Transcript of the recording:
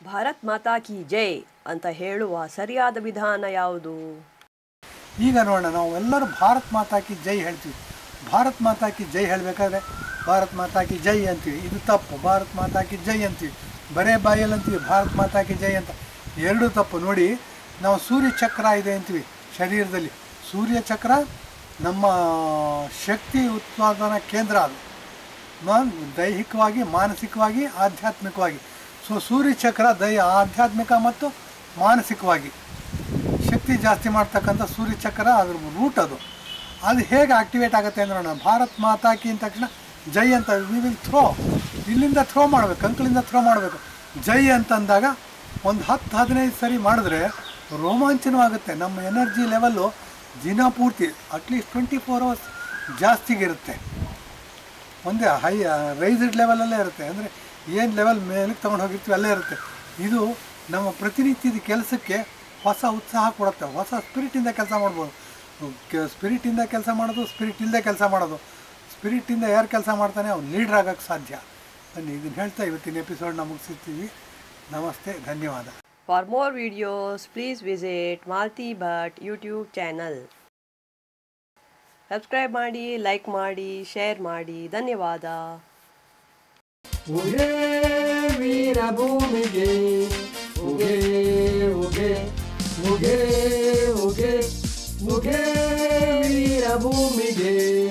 ಭಾರತ್ ಮಾತಾ ಕಿ ಜೈ ಅಂತ ಹೇಳುವ ಸರಿಯಾದ ವಿಧಾನ ಯಾವುದು ಈಗ ನೋಡೋಣ ನಾವು ಎಲ್ಲರೂ ಭಾರತ್ ಮಾತಾ ಕಿ ಜೈ ಹೇಳ್ತೀವಿ ಭಾರತ್ ಮಾತಾ ಕಿ ಜೈ ಹೇಳಬೇಕಾದ್ರೆ ಭಾರತ್ ಮಾತಾ ಕಿ ಜೈ ಅಂತೀವಿ ಇದು ತಪ್ಪು ಭಾರತ್ ಮಾತಾ ಕಿ ಜೈ ಅಂತೀವಿ ಬರೇ ಬಾಯಲ್ಲಿ ಅಂತೀವಿ ಭಾರತ್ ಮಾತಾ ಕಿ ಜೈ ಅಂತ ಎರಡೂ ತಪ್ಪು ನೋಡಿ ನಾವು ಸೂರ್ಯ ಚಕ್ರ ಇದೆ ಅಂತೀವಿ ಶರೀರದಲ್ಲಿ ಸೂರ್ಯ ಚಕ್ರ ನಮ್ಮ ಶಕ್ತಿ ಉತ್ಪಾದನಾ ಕೇಂದ್ರ ಅದು ಮ- ದೈಹಿಕವಾಗಿ ಮಾನಸಿಕವಾಗಿ ಆಧ್ಯಾತ್ಮಿಕವಾಗಿ ಸೊ ಸೂರ್ಯ ಚಕ್ರ ದೈ ಆಧ್ಯಾತ್ಮಿಕ ಮತ್ತು ಮಾನಸಿಕವಾಗಿ ಶಕ್ತಿ ಜಾಸ್ತಿ ಮಾಡ್ತಕ್ಕಂಥ ಸೂರ್ಯ ಚಕ್ರ ಅದ್ರ ರೂಟ್ ಅದು ಅದು ಹೇಗೆ ಆಕ್ಟಿವೇಟ್ ಆಗುತ್ತೆ ಅಂದ್ರೆ ನೋಡೋಣ ಭಾರತ್ ಮಾತಾಕಿ ಅಂದ ತಕ್ಷಣ ಜೈ ಅಂತ ವಿ ವಿಲ್ ಥ್ರೋ ಇಲ್ಲಿಂದ ಥ್ರೋ ಮಾಡಬೇಕು ಕಂಕಳಿಂದ ಥ್ರೋ ಮಾಡಬೇಕು ಜೈ ಅಂತಂದಾಗ ಒಂದು ಹತ್ತು ಹದಿನೈದು ಸರಿ ಮಾಡಿದ್ರೆ ರೋಮಾಂಚನವಾಗುತ್ತೆ ನಮ್ಮ ಎನರ್ಜಿ ಲೆವೆಲ್ಲು ದಿನ ಪೂರ್ತಿ ಅಟ್ಲೀಸ್ಟ್ ಟ್ವೆಂಟಿ ಫೋರ್ ಅವರ್ಸ್ ಜಾಸ್ತಿಗಿರುತ್ತೆ ಒಂದೇ ಹೈ ರೈಸ್ಡ್ ಲೆವೆಲಲ್ಲೇ ಇರುತ್ತೆ ಅಂದರೆ ಏನು ಲೆವೆಲ್ ಮೇಲಕ್ಕೆ ತೊಗೊಂಡು ಹೋಗಿರ್ತೀವಿ ಅಲ್ಲೇ ಇರುತ್ತೆ ಇದು ನಮ್ಮ ಪ್ರತಿನಿತ್ಯದ ಕೆಲಸಕ್ಕೆ ಹೊಸ ಉತ್ಸಾಹ ಕೊಡುತ್ತೆ ಹೊಸ ಸ್ಪಿರಿಟಿಂದ ಕೆಲಸ ಮಾಡ್ಬೋದು ಕೆ- ಸ್ಪಿರಿಟಿಂದ ಕೆಲಸ ಮಾಡೋದು ಸ್ಪಿರಿಟ್ ಇಲ್ಲದೆ ಕೆಲಸ ಮಾಡೋದು ಸ್ಪಿರಿಟಿಂದ ಯಾರು ಕೆಲಸ ಮಾಡ್ತಾನೆ ಅವ್ನು ಲೀಡ್ರ್ ಆಗೋಕ್ಕೆ ಸಾಧ್ಯ ಬನ್ನಿ ಇದನ್ನು ಹೇಳ್ತಾ ಇವತ್ತಿನ ಎಪಿಸೋಡ್ನ ಮುಗಿಸಿರ್ತೀವಿ ನಮಸ್ತೆ ಧನ್ಯವಾದ for more videos please visit Malti Bhat YouTube channel subscribe ಮಾಡಿ ಲೈಕ್ ಮಾಡಿ ಶೇರ್ ಮಾಡಿ ಧನ್ಯವಾದ ಉಗೇ ವೀರಭೂಮಿಗೆ ಉಗೇ ಉಗೇ ಉಗೇ ಉಗೇ ಉಗೇ ವೀರಭೂಮಿಗೆ